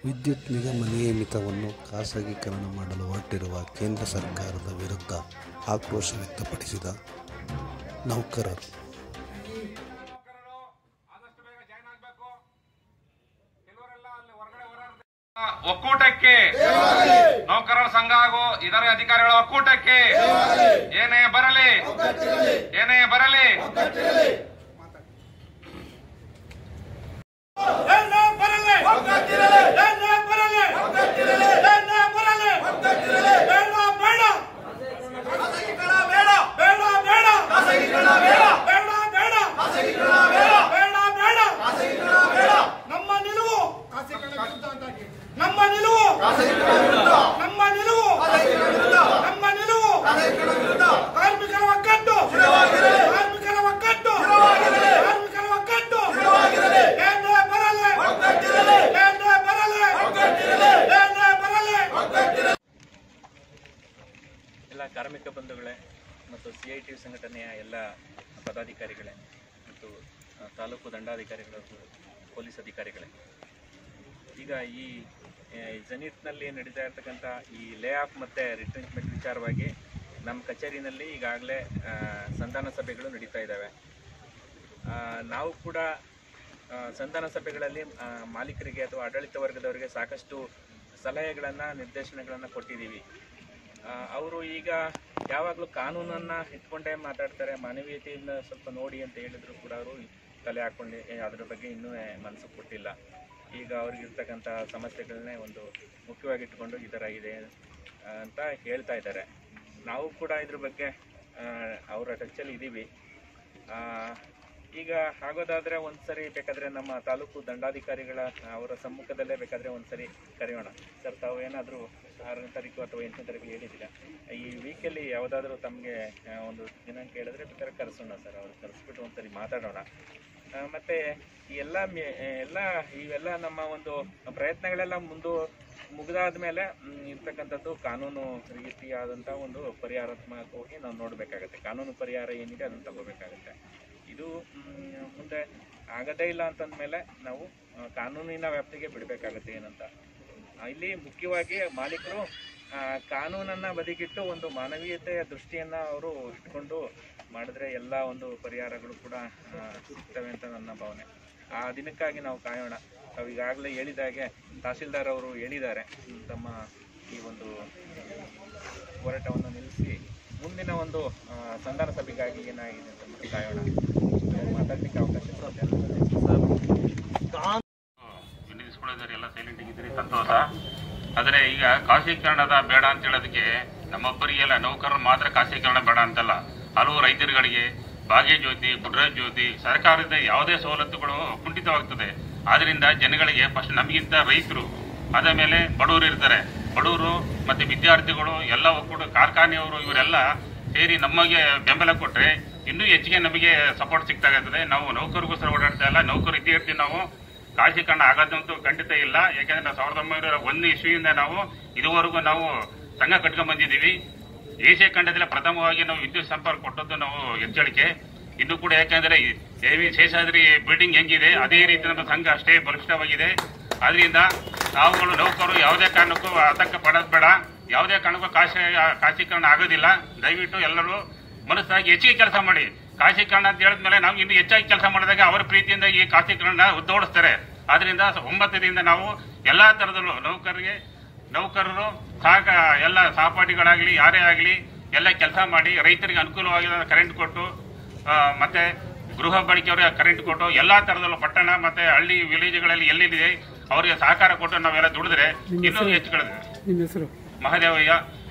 ವಿದ್ಯುತ್ ನಿಗಮ ನಿಯಮಿತವನ್ನು ಖಾಸಗೀಕರಣ ಮಾಡಲು ಹೊರಟಿರುವ ಕೇಂದ್ರ ಸರ್ಕಾರದ ವಿರುದ್ಧ ಆಕ್ರೋಶ ವ್ಯಕ್ತಪಡಿಸಿದ ನೌಕರರು ನೌಕರರು ಆದಷ್ಟು ಬೇಗ ಜಾಯ್ನ್ ಆಗ್ಬೇಕು ಕೆಲವರೆಲ್ಲ ಅಲ್ಲಿ ಹೊರಗಡೆ ಹೋರಾಡ್ತಾ ಒಕ್ಕೂಟಕ್ಕೆ ನೌಕರರ ಸಂಘ ಹಾಗೂ ಇತರೆ ಅಧಿಕಾರಿಗಳ ಒಕ್ಕೂಟಕ್ಕೆ ಏನೇ ಬರಲಿ ಏನೇ ಬರಲಿ ಏನೇ ಬರಲಿ ಏನೇ ಬರಲಿ ಏನೇ ಬರಲಿ ಬೇಡ ಬೇಡ ಬೇಡ ಬೇಡ ಬೇಡ ಬೇಡ ಬೇಡ ಬೇಡ ನಮ್ಮ ನಿಲುವು ನಮ್ಮ ನಿಲುವು ನಮ್ಮ ನಿಲುವು ನಮ್ಮ ನಿಲುವು ಕಾರ್ಮಿಕರ ಒಕ್ಕಟ್ಟು ಕಾರ್ಮಿಕರ ಒಕ್ಕಟ್ಟು ಕಾರ್ಮಿಕರ ಒಕ್ಕಟ್ಟು ಏನೇ ಬರಲಿ ಏನೇ ಬರಲಿ ಏನೇ ಬರಲಿ ಎಲ್ಲ ಕಾರ್ಮಿಕ ಬಂಧುಗಳೇ ಮತ್ತು ಸಿ ಐ ಟಿ ಸಂಘಟನೆಯ ಎಲ್ಲ ಪದಾಧಿಕಾರಿಗಳೇ ಮತ್ತು ಆ, ತಾಲೂಕು ದಂಡಾಧಿಕಾರಿಗಳು ಪೊಲೀಸ್ ಅಧಿಕಾರಿಗಳೇ ಈಗ ಈ ಆ, ಜನಿಟ್ನಲ್ಲಿ ನಡೀತಾ ಇರ್ತಕ್ಕಂಥ ಈ ಲೇ ಆಫ್ ಮತ್ತು ರಿಟ್ರೆಂಚ್ಮೆಂಟ್ ವಿಚಾರವಾಗಿ ನಮ್ಮ ಕಚೇರಿನಲ್ಲಿ ಈಗಾಗಲೇ ಆ, ಸಂಧಾನ ಸಭೆಗಳು ನಡೀತಾ ಇದ್ದಾವೆ ಆ, ನಾವು ಕೂಡ ಆ, ಸಂಧಾನ ಸಭೆಗಳಲ್ಲಿ ಆ, ಮಾಲೀಕರಿಗೆ ಅಥವಾ ಆಡಳಿತ ವರ್ಗದವರಿಗೆ ಸಾಕಷ್ಟು ಸಲಹೆಗಳನ್ನು ನಿರ್ದೇಶನಗಳನ್ನು ಕೊಟ್ಟಿದ್ದೀವಿ ಅವರು ಈಗ ಯಾವಾಗಲೂ ಕಾನೂನನ್ನು ಇಟ್ಕೊಂಡೇ ಮಾತಾಡ್ತಾರೆ ಮಾನವೀಯತೆಯಿಂದ ಸ್ವಲ್ಪ ನೋಡಿ ಅಂತ ಹೇಳಿದ್ರು ಕೂಡ ಅವರು ತಲೆ ಹಾಕ್ಕೊಂಡು ಏ, ಅದ್ರ ಬಗ್ಗೆ ಇನ್ನೂ ಮನಸ್ಸು ಕೊಟ್ಟಿಲ್ಲ ಈಗ ಅವ್ರಿಗಿರ್ತಕ್ಕಂಥ ಸಮಸ್ಯೆಗಳನ್ನೇ ಒಂದು ಮುಖ್ಯವಾಗಿ ಇಟ್ಕೊಂಡು ಈ ಥರ ಇದೆ ಆ, ಅಂತ ಹೇಳ್ತಾ ಇದ್ದಾರೆ ನಾವು ಕೂಡ ಇದ್ರ ಬಗ್ಗೆ ಆ, ಅವರ ಟಚ್ಚಲ್ಲಿ ಇದ್ದೀವಿ ಆ, ಈಗ ಆಗೋದಾದ್ರೆ ಒಂದ್ಸರಿ ಬೇಕಾದ್ರೆ ನಮ್ಮ ತಾಲೂಕು ದಂಡಾಧಿಕಾರಿಗಳ ಅವರ ಸಮ್ಮುಖದಲ್ಲೇ ಬೇಕಾದ್ರೆ ಒಂದ್ಸರಿ ಕರೆಯೋಣ ಸರ್ ತಾವು ಏನಾದರೂ ಆರನೇ ತಾರೀಕು ಅಥವಾ ಎಂಟನೇ ತಾರೀಕು ಹೇಳಿದ್ದೀರಾ ಈ ವೀಕಲ್ಲಿ ಯಾವುದಾದ್ರೂ ತಮಗೆ ಒಂದು ದಿನಾಂಕ ಹೇಳಿದ್ರೆ ಬೇಕಾದ್ರೆ ಕರೆಸೋಣ ಸರ್ ಅವ್ರು ಕರೆಸ್ಬಿಟ್ಟು ಒಂದ್ಸರಿ ಮಾತಾಡೋಣ ಆ, ಮತ್ತೆ ಈ ಎಲ್ಲ ಮೆ- ಎಲ್ಲ ಇವೆಲ್ಲ ನಮ್ಮ ಒಂದು ಪ್ರಯತ್ನಗಳೆಲ್ಲ ಮುಂದು ಮುಗಿದಾದ ಮೇಲೆ ಇರ್ತಕ್ಕಂಥದ್ದು ಕಾನೂನು ರೀತಿಯಾದಂಥ ಒಂದು ಪರಿಹಾರಾತ್ಮಕವಾಗಿ ನಾವು ನೋಡಬೇಕಾಗತ್ತೆ ಕಾನೂನು ಪರಿಹಾರ ಏನಿದೆ ಅದನ್ನು ತಗೋಬೇಕಾಗತ್ತೆ ಇದು ಮ್, ಮುಂದೆ ಆಗದೇ ಇಲ್ಲ ಅಂತಂದ್ಮೇಲೆ ನಾವು ಆ, ಕಾನೂನಿನ ವ್ಯಾಪ್ತಿಗೆ ಬಿಡಬೇಕಾಗತ್ತೆ ಏನಂತ ಆ, ಇಲ್ಲಿ ಮುಖ್ಯವಾಗಿ ಮಾಲೀಕರು ಆ, ಕಾನೂನನ್ನ ಬದಿಗಿಟ್ಟು ಒಂದು ಮಾನವೀಯತೆಯ ದೃಷ್ಟಿಯನ್ನ ಅವರು ಇಟ್ಕೊಂಡು ಮಾಡಿದ್ರೆ ಎಲ್ಲ ಒಂದು ಪರಿಹಾರಗಳು ಕೂಡ ಆ, ಸಿಗ್ತವೆ ಅಂತ ನನ್ನ ಭಾವನೆ ಆ ದಿನಕ್ಕಾಗಿ ನಾವು ಕಾಯೋಣ ನಾವು ಈಗಾಗಲೇ ಹೇಳಿದಾಗೆ ತಹಸೀಲ್ದಾರ್ ಅವರು ಹೇಳಿದ್ದಾರೆ ಹ್ಮ್, ತಮ್ಮ ಈ ಒಂದು ಹೋರಾಟವನ್ನು ನಿಲ್ಲಿಸಿ ಮುಂದಿನ ಒಂದು ಆ, ಸಂಧಾನ ಸಭೆಗಾಗಿ ಏನಾಗಿದೆ ಅಂತ ಅಂದ್ಬಿಟ್ಟು ಕಾಯೋಣ ಮಾತಾಡ್ಲಿಕ್ಕೆ ಅವಕಾಶ ಕೊಡ್ತೇನೆ ವಿನಿಯೋಗಿಸ್ಕೊಳ್ಳೋದಾರೆ ಎಲ್ಲ ಸೈಲೆಂಟ್ ಆಗಿದ್ದೀರಿ ಸಂತೋಷ ಆದರೆ ಈಗ ಖಾಸಗೀಕರಣದ ಬೇಡ ಅಂತ ಹೇಳೋದಕ್ಕೆ ನಮ್ಮೊಬ್ಬರಿಗೆಲ್ಲ ನೌಕರರು ಮಾತ್ರ ಖಾಸಗೀಕರಣ ಬೇಡ ಅಂತಲ್ಲ ಹಲವು ರೈತರುಗಳಿಗೆ ಭಾಗ್ಯ ಜ್ಯೋತಿ ಗುಡ್ರಾಜ್ ಜ್ಯೋತಿ ಸರ್ಕಾರದ ಯಾವುದೇ ಸವಲತ್ತುಗಳು ಕುಂಠಿತವಾಗ್ತದೆ ಆದ್ರಿಂದ ಜನಗಳಿಗೆ ಫಸ್ಟ್ ನಮಗಿಂತ ರೈತರು ಅದ ಮೇಲೆ ಬಡವರು ಇರ್ತಾರೆ ಬಡವರು ಮತ್ತೆ ವಿದ್ಯಾರ್ಥಿಗಳು ಎಲ್ಲ ಒಕ್ಕೂಟ ಕಾರ್ಖಾನೆಯವರು ಇವರೆಲ್ಲ ಸೇರಿ ನಮಗೆ ಬೆಂಬಲ ಕೊಟ್ಟರೆ ಇನ್ನೂ ಹೆಚ್ಚಿಗೆ ನಮಗೆ ಸಪೋರ್ಟ್ ಸಿಗ್ತಾ ಇರ್ತದೆ ನಾವು ನೌಕರಿಗೋಸ್ಕರ ಓಡಾಡ್ತಾ ಇಲ್ಲ ನೌಕರು ಇದ್ದೇ ಇರ್ತೀವಿ ನಾವು ಖಾಸಗೀಕರಣ ಆಗೋದಂತೂ ಖಂಡಿತ ಇಲ್ಲ ಯಾಕಂದ್ರೆ ನಾವು ಸಾವಿರದ ಒಂಬೈನೂರ ಒಂದು ಇಸ್ವಿಯಿಂದ ನಾವು ಇದುವರೆಗೂ ನಾವು ಸಂಘ ಕಟ್ಕೊಂಡ್ ಬಂದಿದ್ದೀವಿ ಏಷ್ಯಾ ಖಂಡದಲ್ಲಿ ಪ್ರಥಮವಾಗಿ ನಾವು ವಿದ್ಯುತ್ ಸಂಪರ್ಕ ಕೊಟ್ಟದ್ದು ನಾವು ಎಚ್ಚರಿಕೆ ಇನ್ನು ಕೂಡ ಯಾಕಂದ್ರೆ ಈ ದೇವಿ ಶೇಷಾದ್ರಿ ಬಿಲ್ಡಿಂಗ್ ಹೆಂಗಿದೆ ಅದೇ ರೀತಿ ನಮ್ಮ ಸಂಘ ಅಷ್ಟೇ ಬಲಿಷ್ಠವಾಗಿದೆ ಆದ್ರಿಂದ ನಾವುಗಳು ನೌಕರು ಯಾವುದೇ ಕಾರಣಕ್ಕೂ ಆತಂಕ ಪಡೋದು ಬೇಡ ಯಾವುದೇ ಕಾರಣಕ್ಕೂ ಖಾಸಗಿ ಖಾಸಗೀಕರಣ ಆಗೋದಿಲ್ಲ ದಯವಿಟ್ಟು ಎಲ್ಲರೂ ಮನಸ್ಸಾಗಿ ಹೆಚ್ಚಿಗೆ ಕೆಲಸ ಮಾಡಿ ಖಾಸಗೀಕರಣ ಅಂತ ಹೇಳಿದ್ಮೇಲೆ ನಾವು ಇನ್ನು ಹೆಚ್ಚಾಗಿ ಕೆಲಸ ಮಾಡಿದಾಗ ಅವರ ಪ್ರೀತಿಯಿಂದ ಈ ಖಾಸಗೀಕರಣ ಉದ್ದೋಡಿಸ್ತಾರೆ ಆದ್ರಿಂದ ಒಂಬತ್ತರಿಂದ ನಾವು ಎಲ್ಲಾ ತರದಲ್ಲೂ ನೌಕರರಿಗೆ ನೌಕರರು ಸಹಕ ಎಲ್ಲ ಸಹಪಾಠಿಗಳಾಗ್ಲಿ ಯಾರೇ ಆಗಲಿ ಎಲ್ಲ ಕೆಲಸ ಮಾಡಿ ರೈತರಿಗೆ ಅನುಕೂಲವಾಗಿರೋ ಕರೆಂಟ್ ಕೊಟ್ಟು ಆ, ಮತ್ತೆ ಗೃಹ ಬಳಕೆಯವರಿಗೆ ಕರೆಂಟ್ ಕೊಟ್ಟು ಎಲ್ಲಾ ತರದಲ್ಲೂ ಪಟ್ಟಣ ಮತ್ತೆ ಹಳ್ಳಿ ವಿಲೇಜ್ಗಳಲ್ಲಿ ಎಲ್ಲಿದೆ ಅವರಿಗೆ ಸಹಕಾರ ಕೊಟ್ಟು ನಾವೆಲ್ಲ ದುಡಿದ್ರೆ ಇನ್ನೂ ಹೆಚ್ಚು ಕಳೆದಿದೆ ನಿಮ್ಮ ಹೆಸರು ಮಹದೇವಯ್ಯ